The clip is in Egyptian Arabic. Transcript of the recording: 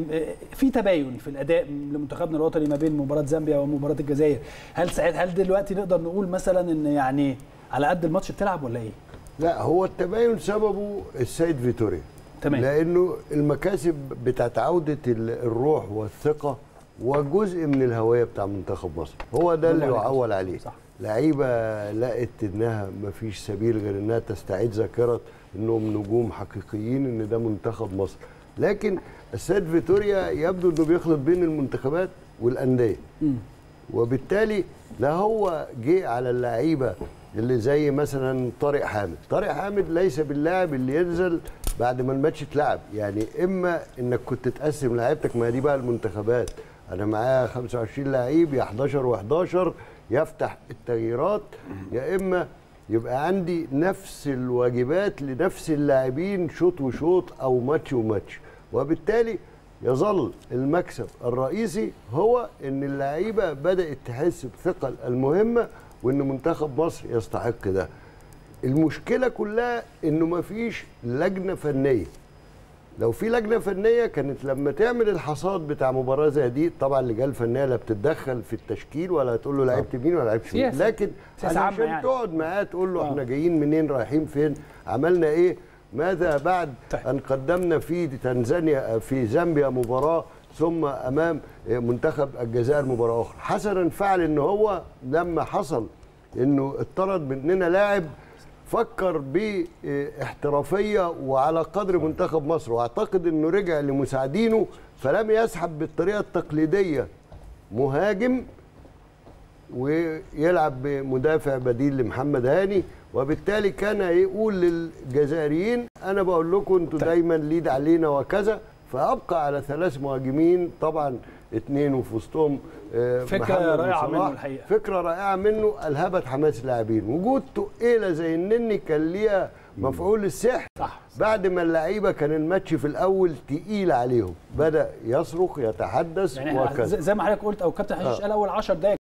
في تباين في الاداء لمنتخبنا الوطني ما بين مباراه زامبيا ومباراه الجزائر هل ساعد هل دلوقتي نقدر نقول مثلا ان يعني على قد الماتش بتلعب ولا ايه لا هو التباين سببه السيد فيتوريا تمام لانه المكاسب بتاعت عوده ال- الروح والثقه وجزء من الهويه بتاع منتخب مصر هو ده اللي برافو عليك. يعول عليه صح. لعيبه لقت انها مفيش سبيل غير انها تستعيد ذاكره انهم نجوم حقيقيين ان ده منتخب مصر لكن السيد فيتوريا يبدو انه بيخلط بين المنتخبات والانديه مم. وبالتالي لا هو جه على اللعيبه اللي زي مثلا طارق حامد طارق حامد ليس باللاعب اللي ينزل بعد ما الماتش اتلعب يعني اما انك كنت تقسم لعيبتك ما دي بقى المنتخبات انا معايا 25 لعيب يا 11 و11 يفتح التغييرات يا اما يبقى عندي نفس الواجبات لنفس اللاعبين شوط وشوط او ماتش وماتش وبالتالي يظل المكسب الرئيسي هو ان اللعيبه بدات تحس بثقل المهمه وان منتخب مصر يستحق ده المشكله كلها انه مفيش لجنه فنيه لو في لجنه فنيه كانت لما تعمل الحصاد بتاع مباراه زي دي طبعا اللجان الفنيه لا بتتدخل في التشكيل ولا تقول له لعبت مين ولا لعبت مين سياسة. لكن سياسة عامة علشان يعني. تقعد معاه تقول له آه. احنا جايين منين رايحين فين عملنا ايه ماذا بعد طيب. ان قدمنا في تنزانيا في زامبيا مباراه ثم امام منتخب الجزائر مباراه اخرى حسنا فعل ان هو لما حصل انه اتطرد مننا لاعب فكر باحترافيه وعلى قدر منتخب مصر واعتقد انه رجع لمساعدينه فلم يسحب بالطريقه التقليديه مهاجم ويلعب بمدافع بديل لمحمد هاني وبالتالي كان يقول للجزائريين انا بقول لكم انتوا دايما ليد علينا وكذا فابقى على ثلاث مهاجمين طبعا اثنين وفي وسطهم آه، فكرة محمد رائعة وصلاح. منه الحقيقة. فكره رائعه منه الهبت حماس اللاعبين وجود تقيله زي النني كان ليها مفعول السحر صح بعد ما اللعيبه كان الماتش في الاول تقيل عليهم بدا يصرخ يتحدث يعني إحنا وكذا زي زي ما حضرتك قلت او كابتن حشيش آه. قال اول 10 دقائق